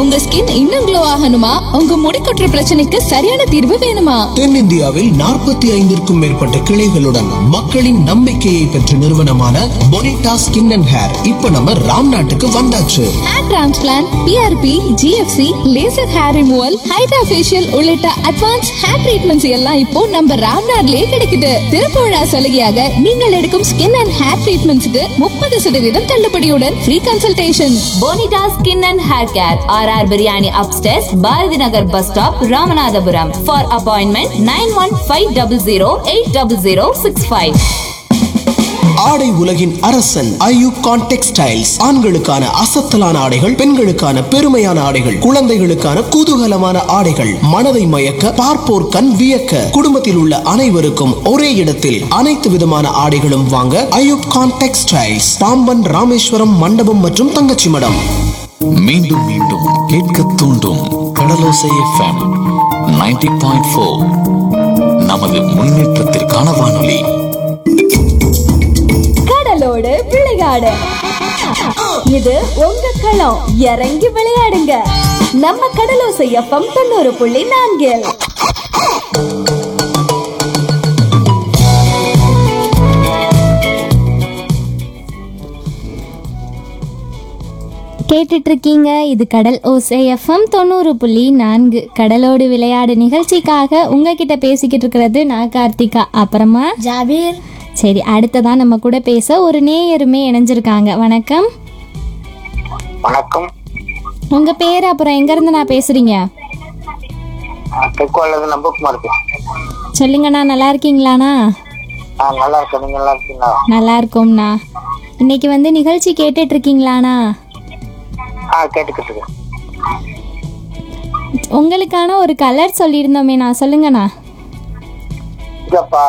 உங்க ஸ்கின் இன்னும் க்ளோ ஆகணுமா உங்க முடி கொட்டுற பிரச்சனைக்கு சரியான தீர்வு வேணுமா தென்னிந்தியாவில் நாற்பத்தி ஐந்திற்கும் மேற்பட்ட கிளைகளுடன் மக்களின் நம்பிக்கையை பெற்ற நிறுவனமான பொனிட்டா ஸ்கின் அண்ட் ஹேர் இப்ப நம்ம ராம் நாட்டுக்கு வந்தாச்சு hair transplant PRP GFC laser hair removal hydra facial உள்ளிட்ட அட்வான்ஸ் ஹேர் ட்ரீட்மெண்ட்ஸ் எல்லாம் இப்போ நம்ம ராம்நாட்லயே கிடைக்குது திருப்புழா சலுகையாக நீங்கள் எடுக்கும் ஸ்கின் அண்ட் ஹேர் ட்ரீட்மெண்ட்ஸ்க்கு முப்பது சதவீதம் தள்ளுபடியுடன் free consultation Bonita skin and hair care R R biryani அப்டேஸ் Bharathi Nagar bus stop Ramanathapuram for appointment nine one five double zero eight double zero six five ஆடை உலகின் அரசன் ஐயூப் கான் டெக்ஸ்டைல்ஸ் ஆண்களுக்கான அசத்தலான ஆடைகள் பெண்களுக்கான பெருமையான ஆடைகள் குழந்தைகளுக்கான குதூகலமான ஆடைகள் மனதை மயக்க பார்ப்போர் கண் வியக்க குடும்பத்தில் உள்ள அனைவருக்கும் ஒரே இடத்தில் அனைத்து விதமான ஆடைகளும் வாங்க ஐயூப் கான் டெக்ஸ்டைல்ஸ் பாம்பன் ராமேஸ்வரம் மண்டபம் மற்றும் தங்கச்சி மடம் மீண்டும் மீண்டும் கேட்க தூண்டும் கடலோசை எஃப்எம் 90.4 பாயிண்ட் ஃபோர் நமது முன்னேற்றத்திற்கான வானொலி கடலோடு விளையாடு இது உங்க களம் இறங்கி விளையாடுங்க நம்ம கடலோசை எஃப்எம் தொண்ணூறு புள்ளி நான்கில் கேட்டுட்டு இருக்கீங்க இது கடல் ஓசை எஃப்எம் தொண்ணூறு புள்ளி நான்கு கடலோடு விளையாடு நிகழ்ச்சிக்காக உங்ககிட்ட பேசிக்கிட்டு இருக்கிறது நான் கார்த்திகா அப்புறமா ஜாபீர் சரி அடுத்ததா நம்ம கூட பேச ஒரு நேயருமே இணைஞ்சிருக்காங்க வணக்கம் வணக்கம் உங்க பேர் அப்புறம் எங்க இருந்து நான் பேசுறீங்க தெற்கோல்லது நம்பகுமார் சொல்லுங்கண்ணா நல்லா இருக்கீங்களாண்ணா ஆ நல்லா இருக்கேன் நீங்க நல்லா இருக்கீங்களா நல்லா இருக்கோம்ண்ணா இன்னைக்கு வந்து நிகழ்ச்சி கேட்டுட்டு இருக்கீங்களாண்ணா ஆ கேட்டுக்கிட்டு இருக்கேன் உங்களுக்கான ஒரு கலர் சொல்லியிருந்தோமே நான் சொல்லுங்கண்ணா இதப்பா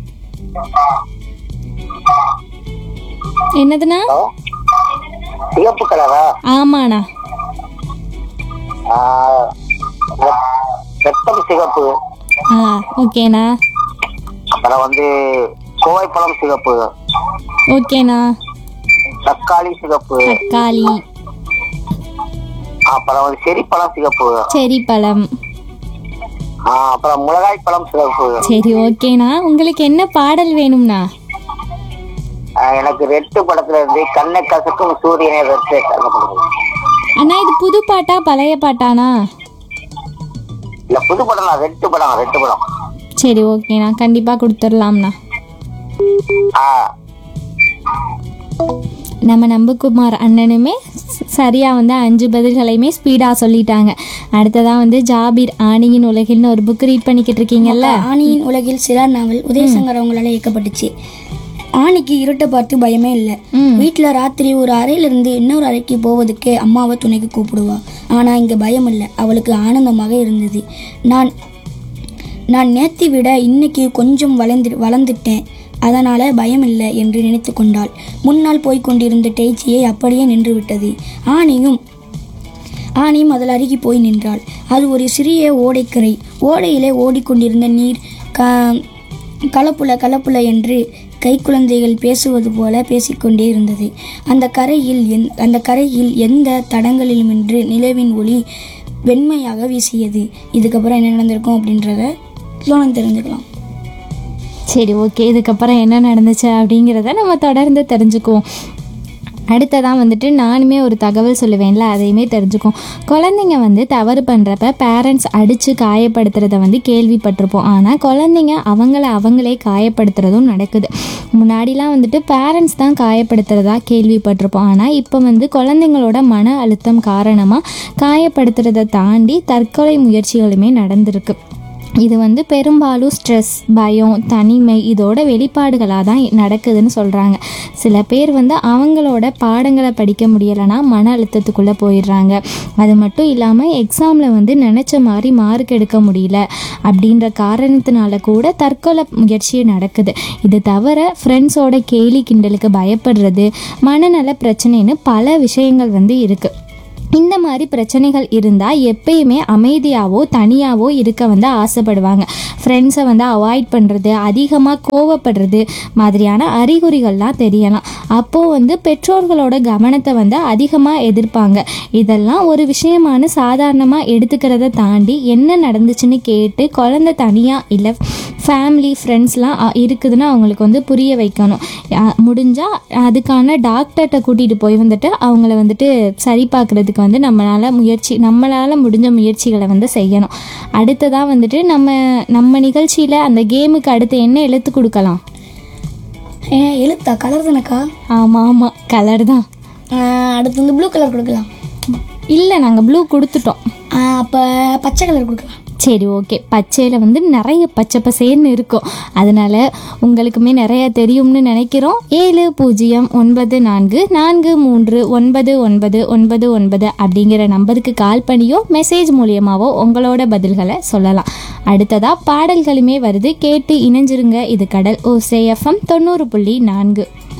என்னதுண்ணா ஹலோ சிகப்பு கலரா ஆமாண்ணா ஆ, வெ- வெப்பம் சிகப்பு ஆ ஓகேண்ணா அப்புறம் வந்து கோவைப்பழம் சிகப்பு ஓகேண்ணா தக்காளி சிகப்பு தக்காளி அப்புறம் வந்து செரிப்பழம் சிகப்பு செரி பழம் ஆ, அப்புறம் மிளகாய் பழம் சிகப்பு சரி ஓகேண்ணா உங்களுக்கு என்ன பாடல் வேணும்ண்ணா ஆ, எனக்கு ரெட்டு படத்துல இருந்து கண்ணை கசக்கும் சூரியனை ரெட்டு கசப்படுது அண்ணா இது புது பாட்டா பழைய பாட்டாண்ணா இல்ல புது படம் தான் ரெட்டு படம் ரெட்டு படம் சரி ஓகேண்ணா கண்டிப்பாக கொடுத்துடலாம்ண்ணா ஆ நம்ம நம்பகுமார் அண்ணனுமே ச- சரியா வந்து அஞ்சு பதில்களையுமே ஸ்பீடாக சொல்லிட்டாங்க அடுத்ததான் வந்து ஜாபீர் ஆணியின் உலகில்னு ஒரு புக் ரீட் பண்ணிக்கிட்டு இருக்கீங்கல்ல ஆணியின் உலகில் சிறார் நாவல் உதயசங்கர் அவங்களால இயக்கப்பட்டுச்சு ஆணிக்கு இருட்டை பார்த்து பயமே இல்லை வீட்டில் ராத்திரி ஒரு அறையிலிருந்து இன்னொரு அறைக்கு போவதுக்கே அம்மாவை துணைக்கு கூப்பிடுவா ஆனால் இங்கே பயம் இல்லை அவளுக்கு ஆனந்தமாக இருந்தது நான் நான் நேத்தி விட இன்னைக்கு கொஞ்சம் வளர்ந்து வளர்ந்துட்டேன் அதனால் பயம் இல்லை என்று நினைத்து கொண்டாள் முன்னால் போய்க் கொண்டிருந்த டெய்ச்சியை அப்படியே நின்று விட்டது ஆணியும் ஆனி முதல் அருகி போய் நின்றாள் அது ஒரு சிறிய ஓடைக்கரை ஓடையிலே ஓடிக்கொண்டிருந்த நீர் க கலப்புல கலப்புல என்று கைக்குழந்தைகள் பேசுவது போல பேசிக்கொண்டே இருந்தது அந்த கரையில் எந் அந்த கரையில் எந்த தடங்களிலுமின்றி நிலவின் ஒளி வெண்மையாக வீசியது இதுக்கப்புறம் என்ன நடந்திருக்கும் அப்படின்றத லோனம் தெரிஞ்சுக்கலாம் சரி ஓகே இதுக்கப்புறம் என்ன நடந்துச்சு அப்படிங்கிறத நம்ம தொடர்ந்து தெரிஞ்சுக்குவோம் அடுத்ததான் வந்துட்டு நானுமே ஒரு தகவல் சொல்லுவேன்ல அதையுமே தெரிஞ்சுக்கும் குழந்தைங்க வந்து தவறு பண்ணுறப்ப பேரண்ட்ஸ் அடித்து காயப்படுத்துறத வந்து கேள்விப்பட்டிருப்போம் ஆனால் குழந்தைங்க அவங்கள அவங்களே காயப்படுத்துறதும் நடக்குது முன்னாடிலாம் வந்துட்டு பேரண்ட்ஸ் தான் காயப்படுத்துறதா கேள்விப்பட்டிருப்போம் ஆனால் இப்போ வந்து குழந்தைங்களோட மன அழுத்தம் காரணமாக காயப்படுத்துறதை தாண்டி தற்கொலை முயற்சிகளுமே நடந்திருக்கு இது வந்து பெரும்பாலும் ஸ்ட்ரெஸ் பயம் தனிமை இதோட வெளிப்பாடுகளாக தான் நடக்குதுன்னு சொல்கிறாங்க சில பேர் வந்து அவங்களோட பாடங்களை படிக்க முடியலைன்னா மன அழுத்தத்துக்குள்ளே போயிடுறாங்க அது மட்டும் இல்லாமல் எக்ஸாமில் வந்து நினச்ச மாதிரி மார்க் எடுக்க முடியல அப்படின்ற காரணத்தினால கூட தற்கொலை முயற்சி நடக்குது இது தவிர ஃப்ரெண்ட்ஸோட கேலி கிண்டலுக்கு பயப்படுறது மனநல பிரச்சனைன்னு பல விஷயங்கள் வந்து இருக்குது இந்த மாதிரி பிரச்சனைகள் இருந்தால் எப்பயுமே அமைதியாவோ தனியாவோ இருக்க வந்து ஆசைப்படுவாங்க ஃப்ரெண்ட்ஸை வந்து அவாய்ட் பண்ணுறது அதிகமாக கோவப்படுறது மாதிரியான அறிகுறிகள்லாம் தெரியலாம் அப்போது வந்து பெற்றோர்களோட கவனத்தை வந்து அதிகமாக எதிர்ப்பாங்க இதெல்லாம் ஒரு விஷயமான சாதாரணமாக எடுத்துக்கிறத தாண்டி என்ன நடந்துச்சுன்னு கேட்டு குழந்தை தனியாக இல்லை ஃபேமிலி ஃப்ரெண்ட்ஸ்லாம் இருக்குதுன்னு அவங்களுக்கு வந்து புரிய வைக்கணும் முடிஞ்சால் அதுக்கான டாக்டர்கிட்ட கூட்டிகிட்டு போய் வந்துட்டு அவங்கள வந்துட்டு சரி பார்க்குறதுக்கு வந்து நம்மளால் முயற்சி நம்மளால் முடிஞ்ச முயற்சிகளை வந்து செய்யணும் அடுத்ததாக வந்துட்டு நம்ம நம்ம நிகழ்ச்சியில் அந்த கேமுக்கு அடுத்து என்ன எழுத்து கொடுக்கலாம் ஏன் எழுத்தா கலர் தானக்கா ஆமாம் ஆமாம் கலர் தான் ஆஹ் அடுத்து வந்து ப்ளூ கலர் கொடுக்கலாம் இல்லை நாங்கள் ப்ளூ கொடுத்துட்டோம் அப்போ பச்சை கலர் கொடுக்கலாம் சரி ஓகே பச்சையில் வந்து நிறைய பச்சை பசேர்னு இருக்கும் அதனால் உங்களுக்குமே நிறைய தெரியும்னு நினைக்கிறோம் ஏழு பூஜ்ஜியம் ஒன்பது நான்கு நான்கு மூன்று ஒன்பது ஒன்பது ஒன்பது ஒன்பது அப்படிங்கிற நம்பருக்கு கால் பண்ணியோ மெசேஜ் மூலியமாவோ உங்களோட பதில்களை சொல்லலாம் அடுத்ததாக பாடல்களுமே வருது கேட்டு இணைஞ்சிருங்க இது கடல் ஓசே எஃப்எம் தொண்ணூறு புள்ளி நான்கு